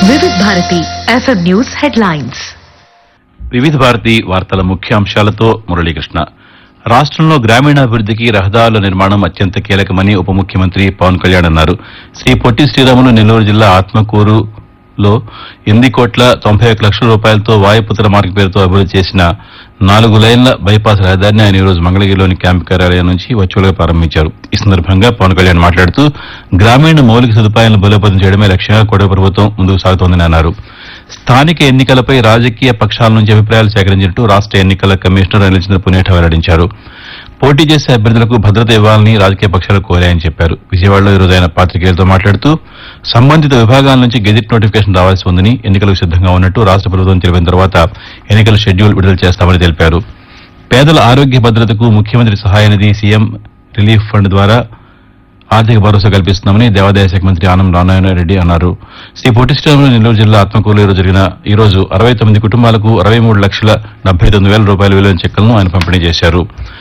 వివిధ Bharati FM news headlines వివిధ భారతి వార్తల ముఖ్యాంశాలతో మురళీకృష్ణ రాష్ట్రంలో గ్రామీణాభివృద్ధికి రహదారుల నిర్మాణం అత్యంత కీలకమని ఉప ముఖ్యమంత్రి పవన్ కళ్యాణ్ అన్నారు శ్రీ పొట్టి శ్రీరాములు నెల్లూరు జిల్లా ఆత్మకూరులో ఎనిమిది కోట్ల తొంభై ఒక్క లక్షల రూపాయలతో వాయుపుత్ర మార్గ పేరుతో అభివృద్ధి చేసిన నాలుగు లైన్ల బైపాస్ రహదారిని ఆయన ఈరోజు మంగళగిరిలోని క్యాంపు కార్యాలయం నుంచి వర్చువల్ గా ప్రారంభించారు ఈ సందర్భంగా పవన్ కళ్యాణ్ మాట్లాడుతూ గ్రామీణ మౌలిక సదుపాయాలను బలోపేతం చేయడమే లక్ష్యంగా కూడ ప్రభుత్వం ముందుకు సాగుతోందని అన్నారు స్థానిక ఎన్నికలపై రాజకీయ పక్షాల నుంచి అభిప్రాయాలు సేకరించినట్టు రాష్ట్ర ఎన్నికల కమిషనర్ అనిల్చంద్ర పునేఠ వెల్లడించారు పోటీ చేసే అభ్యర్థులకు భద్రత ఇవ్వాలని రాజకీయ పక్షాలు కోరాయని చెప్పారు విజయవాడలో ఈ రోజు ఆయన పాత్రికేయులతో మాట్లాడుతూ సంబంధిత విభాగాల నుంచి గెజిట్ నోటిఫికేషన్ రావాల్సి ఉందని ఎన్నికలకు సిద్దంగా ఉన్నట్టు రాష్ట్ర ప్రభుత్వం తెలిపిన తర్వాత ఎన్నికల షెడ్యూల్ విడుదల చేస్తామని తెలిపారు పేదల ఆరోగ్య భద్రతకు ముఖ్యమంత్రి సహాయ నిధి సీఎం రిలీఫ్ ఫండ్ ద్వారా ఆర్థిక భరోసా కల్పిస్తున్నామని దేవాదాయ శాఖ మంత్రి ఆనం రామాయణ రెడ్డి అన్నారు శ్రీ పొట్టి శ్రీరాములు నెల్లూరు జిల్లా ఆత్మకూరులో జరిగిన ఈ రోజు అరవై తొమ్మిది కుటుంబాలకు అరవై మూడు లక్షల డెబ్బై తొమ్మిది వేల రూపాయల విలువైన చెక్కులను ఆయన పంపిణీ చేశారు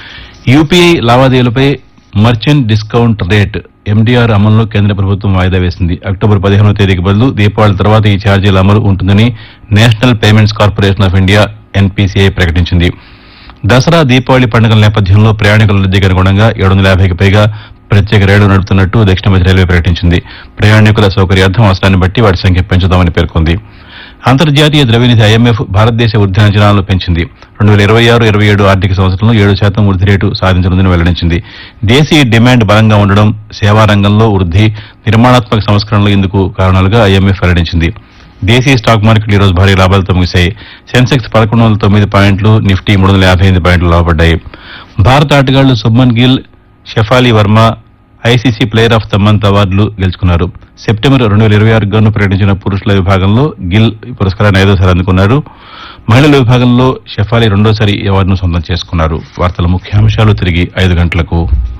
యూపీఐ లావాదేవీలపై మర్చెంట్ డిస్కౌంట్ రేట్ ఎండీఆర్ అమలును కేంద్ర ప్రభుత్వం వాయిదా వేసింది అక్టోబర్ పదిహేనవ తేదీకి బదులు దీపావళి తర్వాత ఈ ఛార్జీల అమలు ఉంటుందని national payments corporation of India NPCI ప్రకటించింది దసరా దీపావళి పండుగల నేపథ్యంలో ప్రయాణికుల రద్దీకి అనుగుణంగా ఏడు వందల యాభైకి పైగా ప్రత్యేక రైళ్లు నడుపుతున్నట్టు దక్షిణ మధ్య రైల్వే ప్రకటించింది ప్రయాణికుల సౌకర్యార్థం అవసరాన్ని బట్టి వాటి సంఖ్య పెంచుదామని పేర్కొంది అంతర్జాతీయ ద్రవ్యనిధి ఐఎంఎఫ్ భారతదేశ వృద్ధి అంచనాలను పెంచింది రెండు వేల ఇరవై ఆరు ఇరవై ఏడు ఆర్థిక సంవత్సరంలో ఏడు శాతం వృద్ధి రేటు సాధించనుందని వెల్లడించింది దేశీయ డిమాండ్ బలంగా ఉండడం సేవా రంగంలో వృద్ధి నిర్మాణాత్మక సంస్కరణలు ఇందుకు కారణాలుగా ఐఎంఎఫ్ వెల్లడించింది దేశీయ స్టాక్ మార్కెట్లు ఈ రోజు భారీ లాభాలతో ముగిశాయి సెన్సెక్స్ పదకొండు వందల తొమ్మిది పాయింట్లు నిఫ్టీ మూడు వందల యాభై ఎనిమిది పాయింట్లు లాభపడ్డాయి భారత ఆటగాళ్లు Shubman Gill Shafali Verma ICC player of the month అవార్డులు గెలుచుకున్నారు సెప్టెంబర్ రెండు వేల ఇరవై ఆరు గాను ప్రకటించిన పురుషుల విభాగంలో గిల్ ఈ పురస్కారాన్ని ఐదోసారి అందుకున్నారు మహిళల విభాగంలో షెఫాలి రెండోసారి ఈ అవార్డును సొంతం చేసుకున్నారు వార్తల ముఖ్యాంశాలు తిరిగి ఐదు గంటలకు